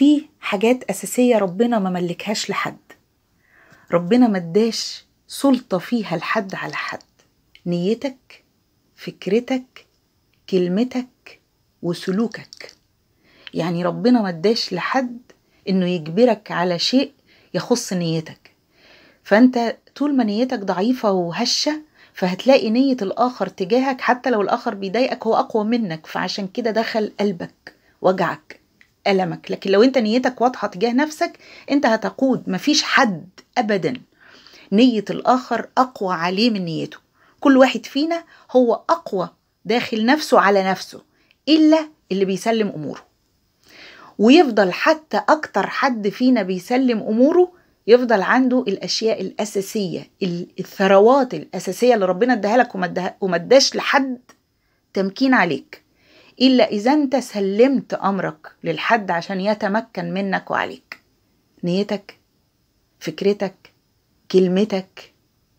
في حاجات أساسية ربنا ما ملكهاش لحد ربنا ما اداش سلطة فيها لحد على حد نيتك فكرتك كلمتك وسلوكك يعني ربنا ما اداش لحد انه يجبرك على شيء يخص نيتك فانت طول ما نيتك ضعيفة وهشة فهتلاقي نية الآخر تجاهك حتى لو الآخر بيضايقك هو أقوى منك فعشان كده دخل قلبك وجعك ألمك لكن لو أنت نيتك واضحة تجاه نفسك أنت هتقود مفيش حد أبدا نية الآخر أقوى عليه من نيته كل واحد فينا هو أقوى داخل نفسه على نفسه إلا اللي بيسلم أموره ويفضل حتى أكتر حد فينا بيسلم أموره يفضل عنده الأشياء الأساسية الثروات الأساسية اللي ربنا اداها لك وما اداش لحد تمكين عليك إلا إذا أنت سلمت أمرك للحد عشان يتمكن منك وعليك نيتك فكرتك كلمتك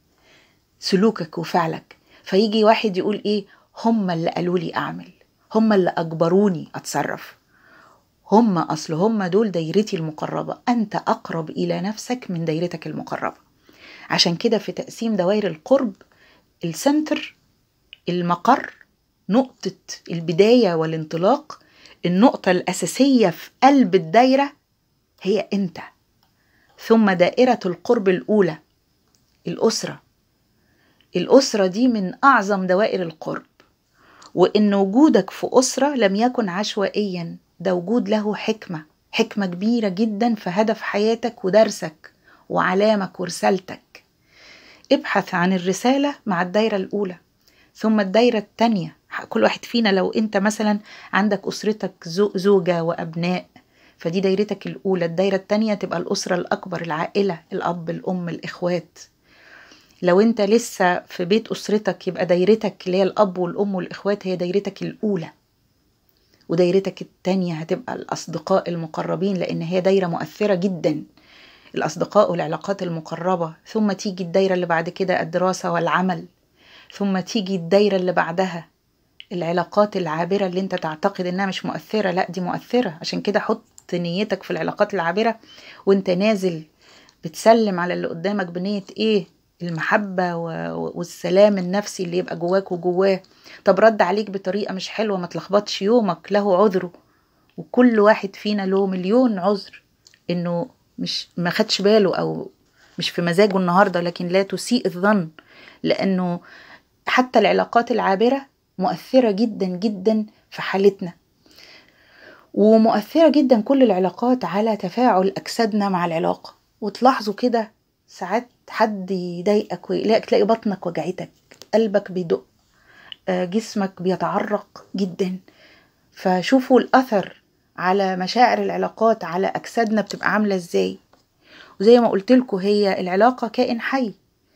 سلوكك وفعلك فيجي واحد يقول إيه هم اللي قالوا لي أعمل هم اللي أجبروني أتصرف هم أصل هم دول دايرتي المقربة أنت أقرب إلى نفسك من دايرتك المقربة عشان كده في تقسيم دوائر القرب السنتر المقر نقطة البداية والانطلاق النقطة الأساسية في قلب الدايرة هي أنت ثم دائرة القرب الأولى الأسرة الأسرة دي من أعظم دوائر القرب وإن وجودك في أسرة لم يكن عشوائيا ده وجود له حكمة حكمة كبيرة جدا في هدف حياتك ودرسك وعلامك ورسالتك ابحث عن الرسالة مع الدايرة الأولى ثم الدايرة التانية كل واحد فينا لو انت مثلا عندك أسرتك زوجة وأبناء فدي دايرتك الأولى الدايرة التانية تبقى الأسرة الأكبر العائلة الأب الأم الإخوات لو انت لسه في بيت أسرتك يبقى دايرتك اللي هي الأب والأم والإخوات هي دايرتك الأولى ودايرتك التانية هتبقى الأصدقاء المقربين لأن هي دايرة مؤثرة جدا الأصدقاء والعلاقات المقربة ثم تيجي الدايرة اللي بعد كده الدراسة والعمل ثم تيجي الدايرة اللي بعدها العلاقات العابرة اللي انت تعتقد انها مش مؤثرة لا دي مؤثرة عشان كده حط نيتك في العلاقات العابرة وانت نازل بتسلم على اللي قدامك بنية ايه المحبة والسلام النفسي اللي يبقى جواك وجواه طب رد عليك بطريقة مش حلوة ما تلخبطش يومك له عذره وكل واحد فينا له مليون عذر انه مش ما خدش باله او مش في مزاجه النهارده لكن لا تسيء الظن لانه حتى العلاقات العابره مؤثره جدا جدا في حالتنا ومؤثره جدا كل العلاقات على تفاعل اجسادنا مع العلاقه وتلاحظوا كده ساعات حد يضايقك ويقلقك تلاقي بطنك وجعتك قلبك بيدق جسمك بيتعرق جدا فشوفوا الاثر على مشاعر العلاقات على اجسادنا بتبقى عامله ازاي وزي ما قلت لكم هي العلاقه كائن حي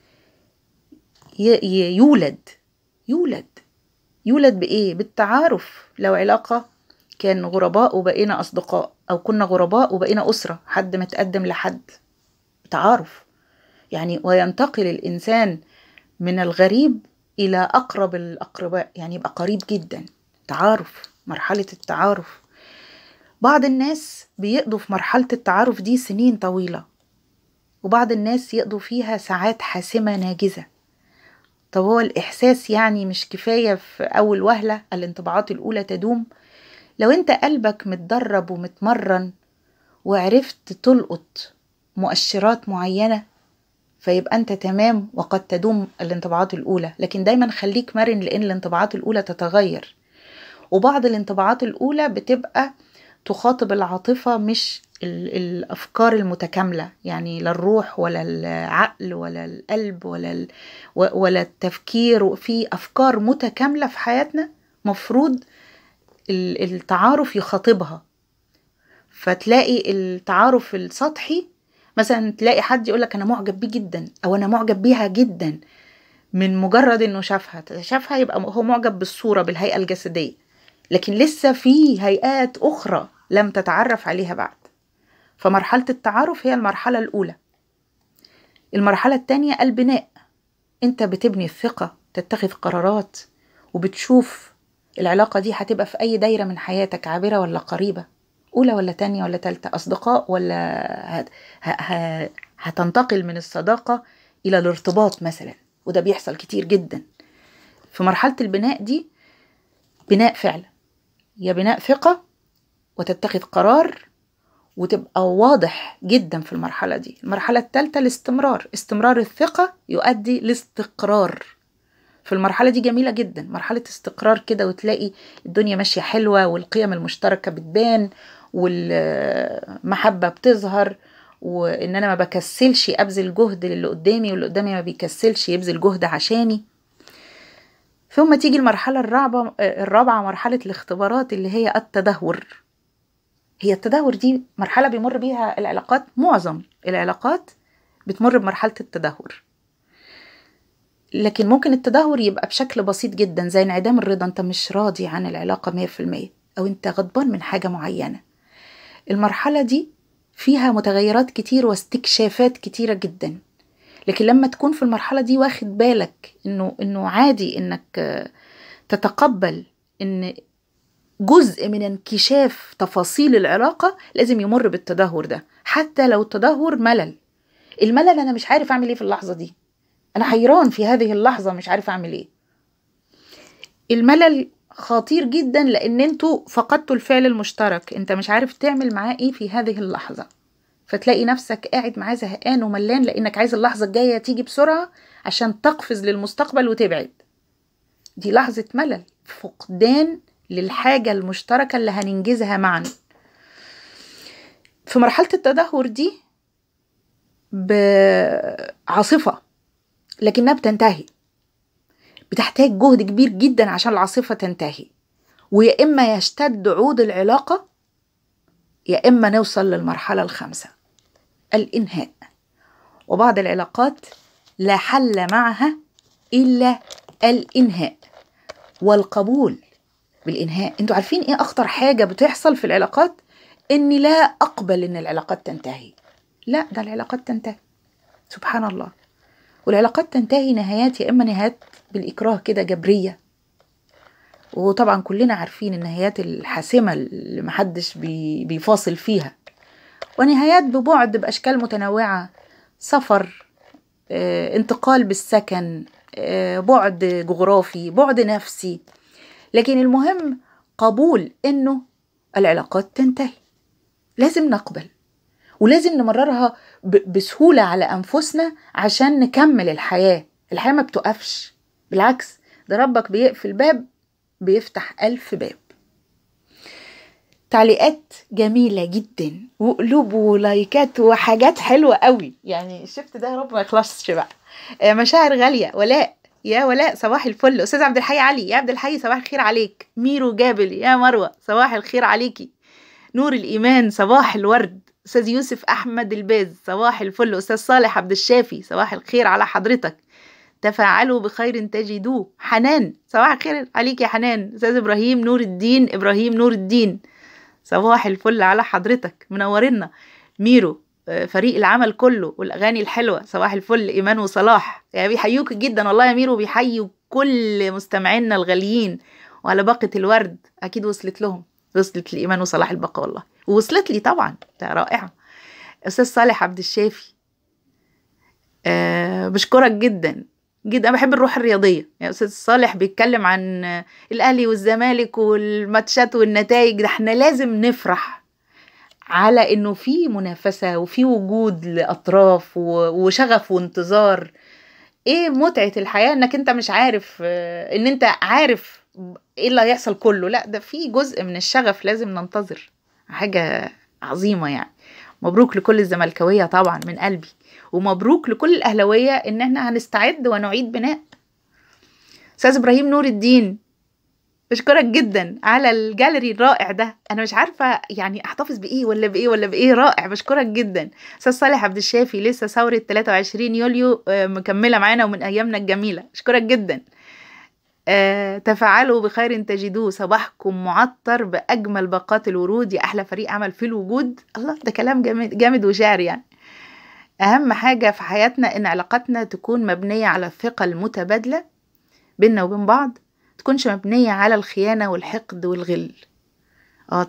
يولد يولد يولد بايه بالتعارف لو علاقه كان غرباء وبقينا اصدقاء او كنا غرباء وبقينا اسره حد متقدم لحد تعارف يعني وينتقل الانسان من الغريب الى اقرب الاقرباء يعني يبقى قريب جدا تعارف مرحله التعارف بعض الناس بيقضوا في مرحله التعارف دي سنين طويله وبعض الناس يقضوا فيها ساعات حاسمه ناجزه طب هو الاحساس يعني مش كفايه في اول وهله الانطباعات الاولى تدوم لو انت قلبك متدرب ومتمرن وعرفت تلقط مؤشرات معينه فيبقى انت تمام وقد تدوم الانطباعات الاولى لكن دايما خليك مرن لان الانطباعات الاولى تتغير وبعض الانطباعات الاولى بتبقى تخاطب العاطفه مش الافكار المتكامله يعني لا الروح ولا العقل ولا القلب ولا ولا التفكير في افكار متكامله في حياتنا مفروض التعارف يخاطبها فتلاقي التعارف السطحي مثلا تلاقي حد يقولك انا معجب بيه جدا او انا معجب بيها جدا من مجرد انه شافها شافها يبقى هو معجب بالصوره بالهيئه الجسديه لكن لسه في هيئات اخرى لم تتعرف عليها بعد فمرحله التعارف هي المرحله الاولى المرحله الثانيه البناء انت بتبني الثقه تتخذ قرارات وبتشوف العلاقه دي هتبقى في اي دايره من حياتك عابره ولا قريبه اولى ولا تانية ولا تالتة اصدقاء ولا هت... ه... ه... هتنتقل من الصداقه الى الارتباط مثلا وده بيحصل كتير جدا في مرحله البناء دي بناء فعلا يا بناء ثقه وتتخذ قرار وتبقى واضح جدا في المرحلة دي المرحلة الثالثة الاستمرار استمرار الثقة يؤدي لاستقرار في المرحلة دي جميلة جدا مرحلة استقرار كده وتلاقي الدنيا ماشية حلوة والقيم المشتركة بتبان والمحبة بتظهر وان انا ما بكسلش ابذل جهد للي قدامي واللي قدامي ما بيكسلش يبذل جهد عشاني ثم تيجي المرحلة الرابعة الرابعة مرحلة الاختبارات اللي هي التدهور هي التدهور دي مرحلة بيمر بيها العلاقات معظم العلاقات بتمر بمرحلة التدهور لكن ممكن التدهور يبقى بشكل بسيط جدا زي انعدام الرضا انت مش راضي عن العلاقة مية في المية او انت غضبان من حاجة معينة المرحلة دي فيها متغيرات كتير واستكشافات كتيرة جدا لكن لما تكون في المرحلة دي واخد بالك انه انه عادي انك تتقبل ان جزء من انكشاف تفاصيل العلاقة لازم يمر بالتدهور ده حتى لو التدهور ملل الملل أنا مش عارف أعمل إيه في اللحظة دي أنا حيران في هذه اللحظة مش عارف أعمل إيه الملل خطير جدا لأن انتوا فقدتوا الفعل المشترك انت مش عارف تعمل معاه ايه في هذه اللحظة فتلاقي نفسك قاعد معاه زهقان وملان لأنك عايز اللحظة الجاية تيجي بسرعة عشان تقفز للمستقبل وتبعد دي لحظة ملل فقدان للحاجة المشتركة اللي هننجزها معا في مرحلة التدهور دي بعاصفة لكنها بتنتهي بتحتاج جهد كبير جدا عشان العاصفة تنتهي ويا إما يشتد عود العلاقة يا إما نوصل للمرحلة الخامسة الإنهاء وبعض العلاقات لا حل معها إلا الإنهاء والقبول بالإنهاء انتوا عارفين ايه أخطر حاجة بتحصل في العلاقات إني لا أقبل إن العلاقات تنتهي لا ده العلاقات تنتهي سبحان الله والعلاقات تنتهي نهايات يا إما نهايات بالإكراه كده جبرية وطبعا كلنا عارفين النهايات الحاسمة اللي محدش بي بيفاصل فيها ونهايات ببعد بأشكال متنوعة سفر اه، انتقال بالسكن اه، بعد جغرافي بعد نفسي لكن المهم قبول انه العلاقات تنتهي لازم نقبل ولازم نمررها بسهولة على أنفسنا عشان نكمل الحياة الحياة ما بتقفش بالعكس ده ربك بيقفل باب بيفتح ألف باب تعليقات جميلة جدا وقلوب ولايكات وحاجات حلوة قوي يعني الشفت ده يا رب ما يخلصش بقى مشاعر غالية ولاء يا ولاء صباح الفل استاذ عبد الحي علي يا عبد الحي صباح الخير عليك ميرو جابل يا مروه صباح الخير عليكي نور الايمان صباح الورد استاذ يوسف احمد الباز صباح الفل استاذ صالح عبد الشافي صباح الخير على حضرتك تفاعلوا بخير تجدوه حنان صباح الخير عليك يا حنان استاذ ابراهيم نور الدين ابراهيم نور الدين صباح الفل على حضرتك منورنا ميرو فريق العمل كله والاغاني الحلوه صباح الفل ايمان وصلاح يعني بيحيوك جدا والله يا ميرو بيحيوا كل مستمعينا الغاليين وعلى باقه الورد اكيد وصلت لهم وصلت لايمان وصلاح البقاء والله ووصلت لي طبعا ده رائعه استاذ صالح عبد الشافي أه بشكرك جدا جدا انا بحب الروح الرياضيه يعني استاذ صالح بيتكلم عن الاهلي والزمالك والماتشات والنتائج ده احنا لازم نفرح على انه في منافسه وفي وجود لاطراف وشغف وانتظار ايه متعه الحياه انك انت مش عارف ان انت عارف ايه اللي هيحصل كله لا ده في جزء من الشغف لازم ننتظر حاجه عظيمه يعني مبروك لكل الزملكاويه طبعا من قلبي ومبروك لكل الاهلاويه ان احنا هنستعد ونعيد بناء استاذ ابراهيم نور الدين بشكرك جدا على الجاليري الرائع ده انا مش عارفه يعني احتفظ بايه ولا بايه ولا بايه رائع بشكرك جدا استاذ صالح عبد الشافي لسه ثوره 23 يوليو مكمله معانا ومن ايامنا الجميله اشكرك جدا أه تفاعلوا بخير تجدوه صباحكم معطر باجمل باقات الورود يا احلى فريق عمل في الوجود الله ده كلام جامد, جامد وشعر يعني اهم حاجه في حياتنا ان علاقاتنا تكون مبنيه على الثقه المتبادله بيننا وبين بعض تكونش مبنية على الخيانة والحقد والغل اه طبعا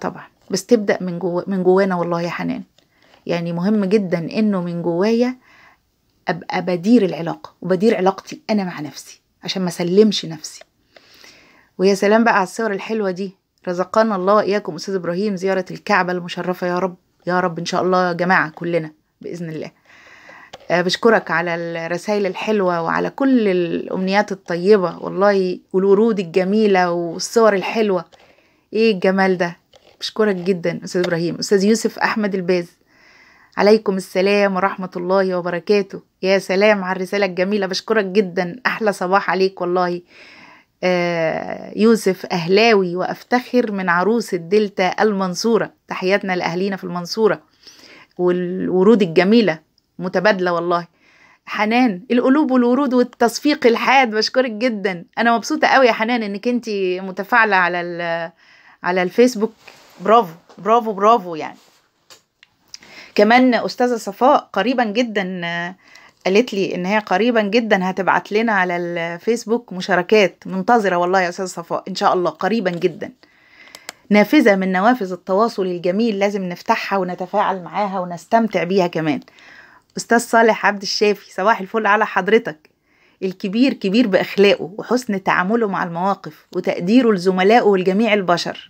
بس تبدا من جوا من جوانا والله يا حنان يعني مهم جدا انه من جوايا ابقى بدير العلاقه وبدير علاقتي انا مع نفسي عشان ما اسلمش نفسي ويا سلام بقى على الصور الحلوه دي رزقنا الله واياكم استاذ ابراهيم زياره الكعبه المشرفه يا رب يا رب ان شاء الله يا جماعه كلنا باذن الله آه، بشكرك على الرسائل الحلوه وعلى كل الامنيات الطيبه والله والورود الجميله والصور الحلوه ايه الجمال ده بشكرك جدا استاذ ابراهيم استاذ يوسف احمد الباز عليكم السلام ورحمة الله وبركاته يا سلام على الرسالة الجميلة بشكرك جدا أحلى صباح عليك والله آه يوسف أهلاوي وأفتخر من عروس الدلتا المنصورة تحياتنا لأهلينا في المنصورة والورود الجميلة متبادلة والله حنان القلوب والورود والتصفيق الحاد بشكرك جدا انا مبسوطه قوي يا حنان انك انت متفاعله على ال- على الفيسبوك برافو برافو برافو يعني كمان استاذه صفاء قريبا جدا آه، قالت لي ان هي قريبا جدا هتبعت لنا على الفيسبوك مشاركات منتظره والله يا استاذه صفاء ان شاء الله قريبا جدا نافذه من نوافذ التواصل الجميل لازم نفتحها ونتفاعل معاها ونستمتع بيها كمان استاذ صالح عبد الشافي صباح الفل على حضرتك الكبير كبير باخلاقه وحسن تعامله مع المواقف وتقديره لزملائه ولجميع البشر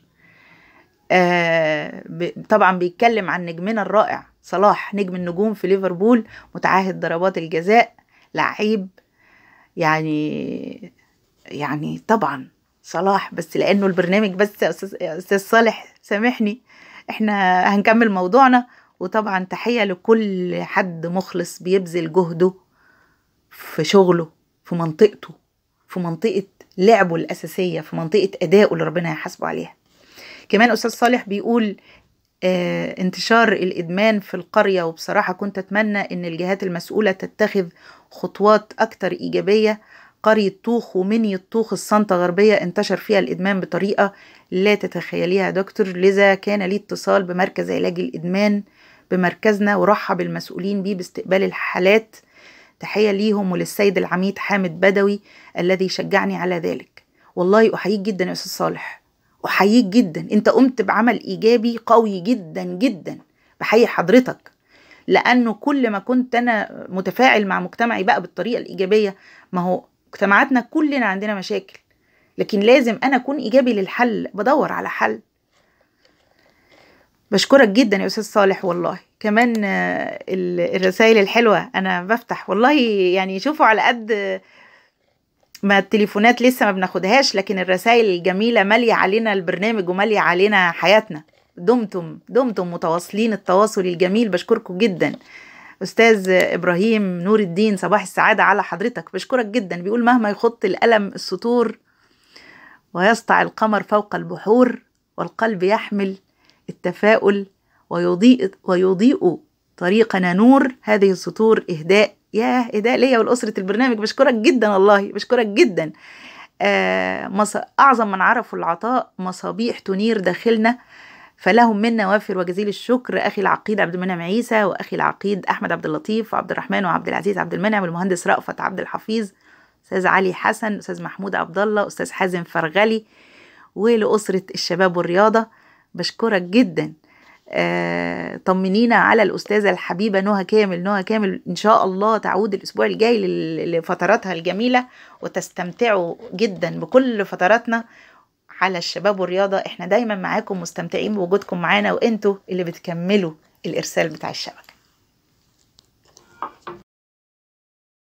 آه ب- طبعا بيتكلم عن نجمنا الرائع صلاح نجم النجوم في ليفربول متعهد ضربات الجزاء لعيب يعني يعني طبعا صلاح بس لانه البرنامج بس يا استاذ يا استاذ صالح سامحني احنا هنكمل موضوعنا وطبعا تحيه لكل حد مخلص بيبذل جهده في شغله في منطقته في منطقه لعبه الاساسيه في منطقه ادائه اللي ربنا هيحاسبه عليها كمان استاذ صالح بيقول آه انتشار الادمان في القريه وبصراحه كنت اتمنى ان الجهات المسؤوله تتخذ خطوات اكتر ايجابيه قريه طوخ ومنية طوخ السنطة غربية انتشر فيها الإدمان بطريقة لا تتخيليها يا دكتور لذا كان لي اتصال بمركز علاج الإدمان بمركزنا ورحب المسؤولين بيه باستقبال الحالات تحية ليهم وللسيد العميد حامد بدوي الذي شجعني على ذلك والله أحييك جدا يا أستاذ صالح أحييك جدا أنت قمت بعمل إيجابي قوي جدا جدا بحيي حضرتك لأنه كل ما كنت أنا متفاعل مع مجتمعي بقى بالطريقة الإيجابية ما هو مجتمعاتنا كلنا عندنا مشاكل لكن لازم أنا أكون إيجابي للحل بدور على حل بشكرك جدا يا استاذ صالح والله كمان آه، ال- الرسائل الحلوه انا بفتح والله يعني شوفوا على قد ما التليفونات لسه ما بناخدهاش لكن الرسائل الجميله ماليه علينا البرنامج وماليه علينا حياتنا دمتم دمتم متواصلين التواصل الجميل بشكركم جدا استاذ ابراهيم نور الدين صباح السعاده على حضرتك بشكرك جدا بيقول مهما يخط الالم السطور ويسطع القمر فوق البحور والقلب يحمل التفاؤل ويضيء ويضيء طريقنا نور هذه السطور إهداء ياه إهداء ليا ولأسرة البرنامج بشكرك جدا والله بشكرك جدا آه مص... أعظم من عرفوا العطاء مصابيح تنير داخلنا فلهم منا وافر وجزيل الشكر أخي العقيد عبد المنعم عيسى وأخي العقيد أحمد عبد اللطيف وعبد الرحمن وعبد العزيز عبد المنعم والمهندس رأفت عبد الحفيظ أستاذ علي حسن أستاذ محمود عبد الله أستاذ حازم فرغلي ولأسرة الشباب والرياضة بشكرك جدا آه، طمنينا على الأستاذة الحبيبة نهى كامل نهى كامل إن شاء الله تعود الأسبوع الجاي لل- لفتراتها الجميلة وتستمتعوا جدا بكل فتراتنا على الشباب والرياضة احنا دايما معاكم مستمتعين بوجودكم معانا وانتوا اللي بتكملوا الإرسال بتاع الشبكة